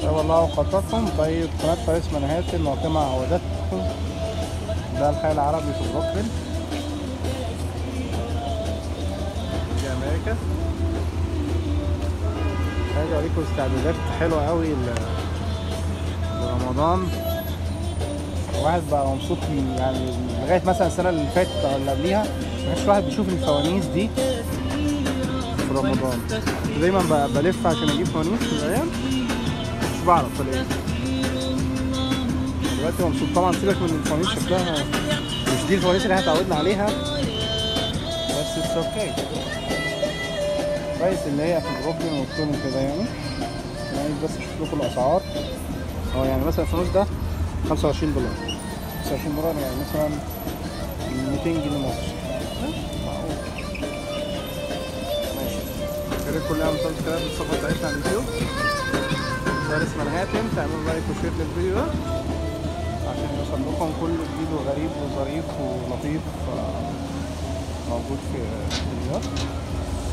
طيب الله اوقاتكم طيب قناة فارس منهاتن موقمة عودتكم ده الحي العربي في بروكلين دي امريكا عايز اوريكم استعدادات حلوة قوي ل- لرمضان الواحد بقى مبسوط من- يعني لغاية مثلا السنة اللي فاتت او اللي قبليها ما كانش الواحد بيشوف الفوانيس دي في رمضان كنت دايما ب- بلف عشان اجيب فوانيس في الايام مش بعرف الاقي دلوقتي مبسوط طبعا سيبك من الفوانيس شكلها مش دي الفوانيس اللي احنا اتعودنا عليها بس اتس اوكي كويس اللي هي في بروكلين وبتكون كده يعني يعني بس اشوف لكم الاسعار هو يعني مثلا الفانوس ده 25 دولار 25 دولار يعني مثلا 200 جنيه مصري معقول ماشي يا ريت كلها من سبسكرايب للصفحه بتاعتنا على اليوتيوب فارس منهاتن تعملوا لايك وشير للفيديو ده عشان يوصل لكم كل جديد وغريب وظريف ولطيف آه، موجود في الفيديوهات